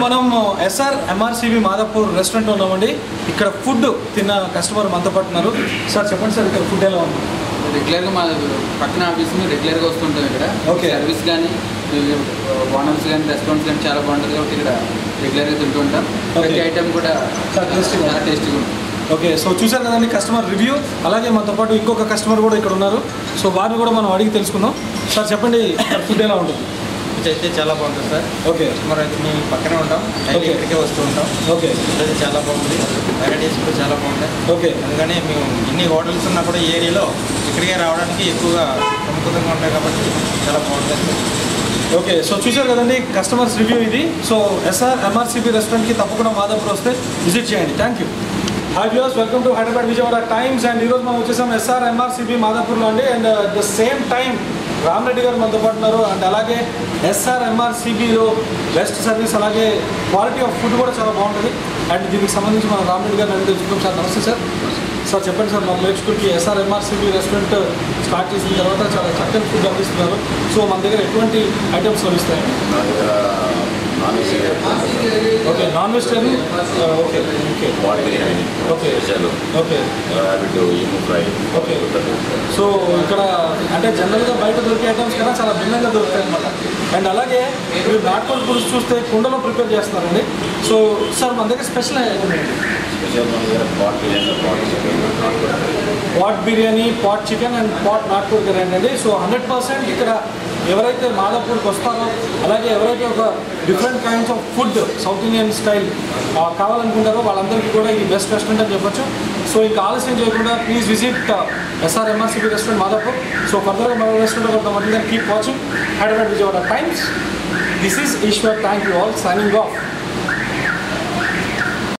మనం SR MRCB Madhapur restaurant ఉన్నామండి ఇక్కడ ఫుడ్ తిన్న కస్టమర్ మనతో పాటు ఉన్నారు సార్ చెప్పండి సార్ ఇక్కడ ఫుడ్ ఎలా ఉంది రెగ్యులర్గా మా పక్కన ఆఫీస్ రెగ్యులర్గా వస్తుంటాం ఇక్కడ Okay. సర్వీస్ కానీ ఓనర్స్ కానీ రెస్టారెంట్స్ కానీ చాలా బాగుంటుంది కాబట్టి ఇక్కడ రెగ్యులర్గా తింటూ ఉంటాం ప్రతి Okay. ఐటమ్ కూడా చాలా tasty గా చాలా టేస్టీగా ఉంటుంది ఓకే సో చూసారు కదండి కస్టమర్ రివ్యూ అలాగే మనతో పాటు ఇంకొక కస్టమర్ కూడా ఇక్కడ ఉన్నారు సో వారిని కూడా మనం అడిగి తెలుసుకుందాం సార్ చెప్పండి ఇక్కడ ఫుడ్ ఎలా ఉంటుంది ఫుడ్ అయితే చాలా బాగుంటుంది సార్ ఓకే కస్టమర్ అయితే మేము పక్కనే ఉంటాం డైలీ Okay. ఇక్కడికే వస్తూ ఉంటాం ఓకే ఫుడ్ అయితే చాలా బాగుంది వెరైటీస్ కూడా చాలా బాగుంటాయి ఓకే అందుకని మేము ఇన్ని హోటల్స్ ఉన్నా కూడా ఈ ఏరియాలో ఇక్కడికే రావడానికి ఎక్కువగా ప్రముఖంగా ఉంటాయి కాబట్టి చాలా బాగుంటుంది ఓకే సో చూశారు కదండి కస్టమర్స్ రివ్యూ ఇది సో ఎస్ఆర్ ఎంఆర్సిబి రెస్టారెంట్కి తప్పకుండా మాదాపూర్ వస్తే విజిట్ చేయండి thank you hi views welcome to Hyderabad Vijayawada times and ఈరోజు మనం వచ్చేసాం ఎస్ఆర్ ఎంఆర్సిబి మాదాపూర్లో అండి and the same time Ramareddy గారు మనతో పాటు ఉన్నారు అండ్ అలాగే ఎస్ఆర్ ఎంఆర్సిబిలో బెస్ట్ సర్వీస్ అలాగే క్వాలిటీ ఆఫ్ ఫుడ్ కూడా చాలా బాగుంటుంది అండ్ దీనికి సంబంధించి మనం రామరెడ్డి గారిని అడిగి తెలుసుకుంటాం సార్ నమస్తే సార్ సార్ చెప్పండి సార్ మా ప్రేక్షకులకి ఎస్ఆర్ ఎంఆర్సిబి రెస్టారెంట్ స్టార్ట్ చేసిన తర్వాత చాలా చక్కని ఫుడ్ అందిస్తున్నారు సో మన దగ్గర ఎటువంటి ఐటమ్స్ లభిస్తాయండి నా దగ్గర non veg okay non vegetarian okay okay బాడీ biryani okay special okay rabbit emu fry okay so ఇక్కడ అంటే జనరల్గా బయట దొరికే ఐటమ్స్ కన్నా చాలా భిన్నంగా దొరుకుతాయి అనమాట అండ్ అలాగే మీరు నాటుకోడి పులుసు చూస్తే కుండలో ప్రిపేర్ చేస్తున్నారండి సో సార్ మన దగ్గర స్పెషల్ ఐటమ్ ఏంటి స్పెషల్ మన దగ్గర pot biryani pot chicken pot biryani pot chicken and pot నాటుకోడి బిర్యానీ అండి సో హండ్రెడ్ పర్సెంట్ ఇక్కడ ఎవరైతే మాదాపూర్కి వస్తారో అలాగే ఎవరైతే ఒక different kinds of food south Indian style కావాలనుకుంటారో వాళ్ళందరికీ కూడా ఇది బెస్ట్ రెస్టారెంట్ అని చెప్పొచ్చు సో ఇంకా ఆలస్యం చేయకుండా please visit SR MRCB restaurant Madhapur so ఫర్దర్గా మరో రెస్టారెంట్ కొంత మళ్ళీ keep watching Hyderabad Vijayawada times this is Eshwar thank you all signing of